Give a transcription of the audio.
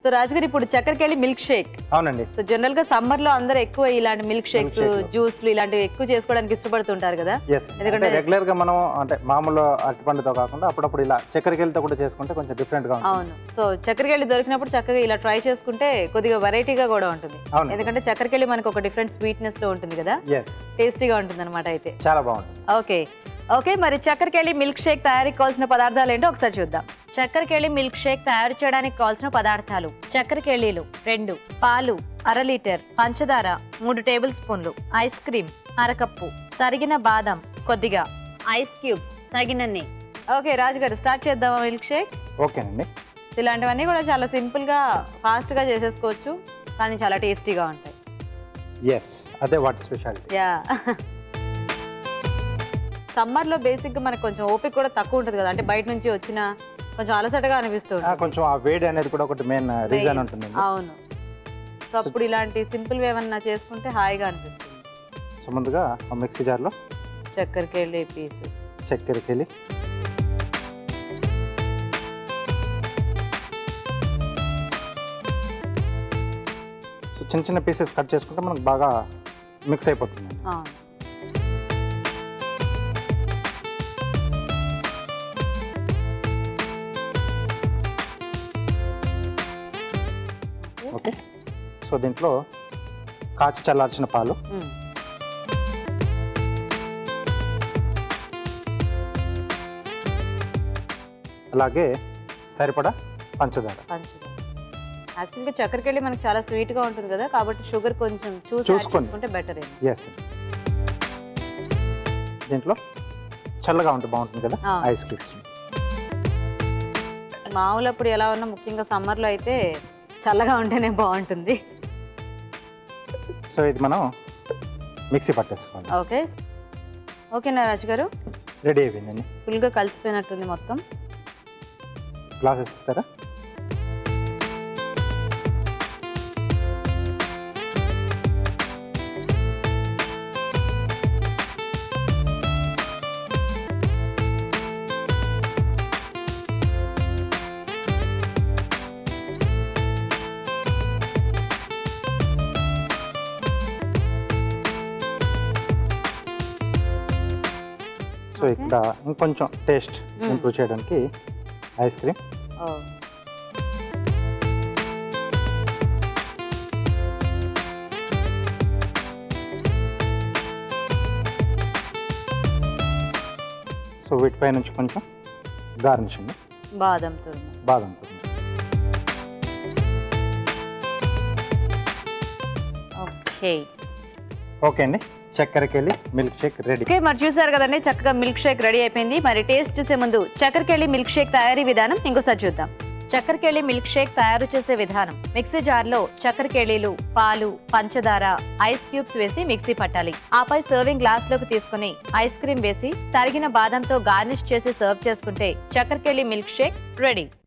So రాజుగారు ఇప్పుడు చక్కెరకెళ్ళి milk shake అవునండి సో జనరల్ గా సమ్మర్ లో అందరూ ఎక్కువ ఇలాంటి మిల్క్ షేక్స్ shake లు. జ్యూస్లు ఇలాంటివి ఎక్కువ చేసుకోవడానికి ఇష్టపడుతుంటారు కదా ఎస్ ఎందుకంటే- అంటే రెగ్యులర్ గా మనం అంటే మామూలు అరటిపండుతో కాకుండా అప్పుడప్పుడు ఇలా చక్కెరకేళితో కూడా చేసుకుంటే కొంచెం డిఫరెంట్ గా ఉంటుంది అవును సో చక్కెరకెళ్ళి దొరికినప్పుడు చక్కగా ఇలా ట్రై చేసుకుంటే కొద్దిగా వెరైటీగా కూడా ఉంటుంది అవును ఎందుకంటే చక్కెరకెళ్ళి మనకు ఒక డిఫరెంట్ స్వీట్నెస్ లో ఉంటుంది కదా ఎస్ టేస్టీగా ఉంటుంది అనమాట అయితే చాలా బాగుంటుంది ఓకే ఓకే మరి చక్కెరకెళ్ళి మిల్క్ షేక్ తయారీకి కావాల్సిన పదార్థాలు ఏంటో ఒకసారి చూద్దాం చక్కెరకెళ్ళి మిల్క్ షేక్ తయారు చేయడానికి కావాల్సిన పదార్థాలు చక్కెరకెళ్ళీలు రెండు పాలు అర లీటర్ పంచదార మూడు టేబుల్ స్పూన్లు ఐస్ క్రీమ్ అరకప్పు తరిగిన బాదం కొద్దిగా ఐస్ క్యూబ్స్ తగినన్ని ఓకే రాజు గారు స్టార్ట్ చేద్దామా మిల్క్ షేక్ ఓకేనండి ఇలాంటివన్నీ కూడా చాలా సింపుల్ గా ఫాస్ట్ గా చేసేసుకోవచ్చు కానీ చాలా టేస్టీగా ఉంటాయి ఎస్ అదే వాటి స్పెషాలిటీ యా సమ్మర్ లో బేసిక్ గా మనకు కొంచెం ఓపిక కూడా తక్కువ ఉంటుంది కదా అంటే బయట నుంచి వచ్చిన కొంచెం అలసటగా అనిపిస్తుంది కొంచెం ఆ వేడి అనేది కూడా ఒకటి మెయిన్ రీజన్ ఉంటుంది అవును సో అప్పుడు ఇలాంటి సింపుల్ ఏమన్నా చేసుకుంటే హాయిగా అనిపిస్తుంది సో ముందుగా ఆ మిక్సీ జార్లో చక్కెరకి వెళ్ళి పీసెస్ చక్కెరకేళి సో చిన్న చిన్న పీసెస్ కట్ చేసుకుంటే మనకు బాగా మిక్స్ అయిపోతుంది అవును ఓకే సో దీంట్లో కాచి చల్లార్చిన పాలు మ్మ్. అలాగే సరిపడా పంచదార పంచదార యాక్చువల్గా చక్కెరకి వెళ్ళి మనకు చాలా స్వీట్ గా ఉంటుంది కదా కాబట్టి షుగర్ కొంచెం చూసి add చూసుకోండి. చేసుకుంటే బెటర్ ఏమో ఎస్ దీంట్లో చల్లగా ఉంటే బాగుంటుంది కదా ఆ. ఐస్ క్యూబ్స్ మామూలు అప్పుడు ఎలా ఉన్నా ముఖ్యంగా summer లో అయితే చల్లగా ఉంటేనే బాగుంటుంది సో ఇది మనం మిక్సీ పట్టేసుకోవాలి ఓకే ఓకేనా రాజు గారు రెడీ అయిపోయిందండి ఫుల్గా కలిసిపోయినట్టుంది మొత్తం గ్లాసెస్ ఇస్తారా సో Okay. ఇక్కడ ఇంకొంచెం టేస్ట్ Mm. ఇంప్రూవ్ చేయడానికి ఐస్ క్రీమ్ ఓ సో వీటిపై నుంచి కొంచెం గార్నిష్ అండి బాదం తురుము బాదం తురుము. ఓకే ఓకే అండి చక్కెరకెళ్ళి మిల్క్ షేక్ రెడీ ఓకే మరి చూసారు కదండి చక్కగా మిల్క్ షేక్ రెడీ అయిపోయింది మరి టేస్ట్ చేసే ముందు చక్కెరకెళ్ళి మిల్క్ షేక్ తయారీ విధానం ఇంకోసారి చూద్దాం చక్కెరకెళ్ళి మిల్క్ షేక్ తయారు చేసే విధానం మిక్సీ జార్లో చక్కెరకేళీలు పాలు పంచదార ఐస్ క్యూబ్స్ వేసి మిక్సీ పట్టాలి ఆపై సర్వింగ్ గ్లాస్ లోకి తీసుకుని ఐస్ క్రీమ్ వేసి తరిగిన బాదంతో గార్నిష్ చేసి సర్వ్ చేసుకుంటే చక్కెరకేళి మిల్క్ షేక్ రెడీ